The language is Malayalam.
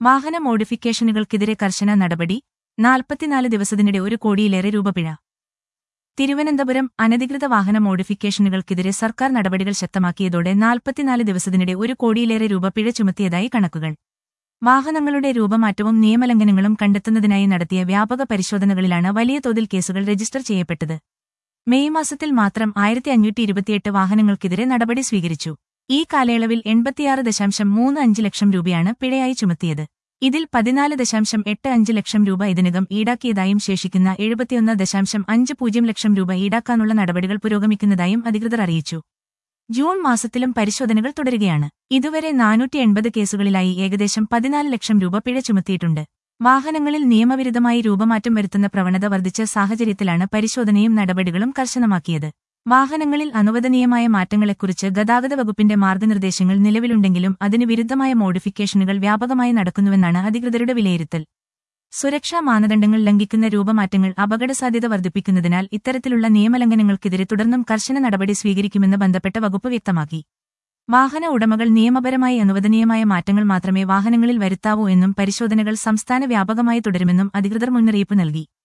വാഹന മോഡിഫിക്കേഷനുകൾക്കെതിരെ കർശന നടപടി നാൽപ്പത്തിനാല് ദിവസത്തിനിടെ ഒരു കോടിയിലേറെ രൂപ പിഴ തിരുവനന്തപുരം അനധികൃത വാഹന മോഡിഫിക്കേഷനുകൾക്കെതിരെ സർക്കാർ നടപടികൾ ശക്തമാക്കിയതോടെ നാൽപ്പത്തിനാല് ദിവസത്തിനിടെ ഒരു കോടിയിലേറെ രൂപ പിഴ ചുമത്തിയതായി കണക്കുകൾ വാഹനങ്ങളുടെ രൂപമാറ്റവും നിയമലംഘനങ്ങളും കണ്ടെത്തുന്നതിനായി നടത്തിയ വ്യാപക പരിശോധനകളിലാണ് വലിയ തോതിൽ കേസുകൾ രജിസ്റ്റർ ചെയ്യപ്പെട്ടത് മെയ് മാസത്തിൽ മാത്രം ആയിരത്തി അഞ്ഞൂറ്റി ഇരുപത്തിയെട്ട് വാഹനങ്ങൾക്കെതിരെ നടപടി സ്വീകരിച്ചു ഈ കാലയളവിൽ എൺപത്തിയാറ് ദശാംശം മൂന്ന് അഞ്ച് ലക്ഷം രൂപയാണ് പിഴയായി ചുമത്തിയത് ഇതിൽ പതിനാല് ദശാംശം എട്ട് അഞ്ച് ലക്ഷം രൂപ ഇതിനകം ഈടാക്കിയതായും ശേഷിക്കുന്ന എഴുപത്തിയൊന്ന് ദശാംശം അഞ്ച് പൂജ്യം ലക്ഷം രൂപ ഈടാക്കാനുള്ള നടപടികൾ പുരോഗമിക്കുന്നതായും അധികൃതർ അറിയിച്ചു ജൂൺ മാസത്തിലും പരിശോധനകൾ തുടരുകയാണ് ഇതുവരെ നാനൂറ്റി എൺപത് കേസുകളിലായി ഏകദേശം പതിനാല് ലക്ഷം രൂപ പിഴ ചുമത്തിയിട്ടുണ്ട് വാഹനങ്ങളിൽ നിയമവിരുദ്ധമായി രൂപമാറ്റം വരുത്തുന്ന പ്രവണത വർദ്ധിച്ച സാഹചര്യത്തിലാണ് പരിശോധനയും നടപടികളും കർശനമാക്കിയത് വാഹനങ്ങളിൽ അനുവദനീയമായ മാറ്റങ്ങളെക്കുറിച്ച് ഗതാഗത വകുപ്പിന്റെ മാർഗനിർദ്ദേശങ്ങൾ നിലവിലുണ്ടെങ്കിലും അതിന് വിരുദ്ധമായ മോഡിഫിക്കേഷനുകൾ വ്യാപകമായി നടക്കുന്നുവെന്നാണ് അധികൃതരുടെ വിലയിരുത്തൽ സുരക്ഷാ മാനദണ്ഡങ്ങൾ ലംഘിക്കുന്ന രൂപമാറ്റങ്ങൾ അപകടസാധ്യത വർദ്ധിപ്പിക്കുന്നതിനാൽ ഇത്തരത്തിലുള്ള നിയമലംഘനങ്ങൾക്കെതിരെ തുടർന്നും കർശന നടപടി സ്വീകരിക്കുമെന്ന് ബന്ധപ്പെട്ട വകുപ്പ് വ്യക്തമാക്കി വാഹന ഉടമകൾ നിയമപരമായി അനുവദനീയമായ മാറ്റങ്ങൾ മാത്രമേ വാഹനങ്ങളിൽ വരുത്താവൂ എന്നും പരിശോധനകൾ സംസ്ഥാന വ്യാപകമായി തുടരുമെന്നും അധികൃതർ മുന്നറിയിപ്പ് നൽകി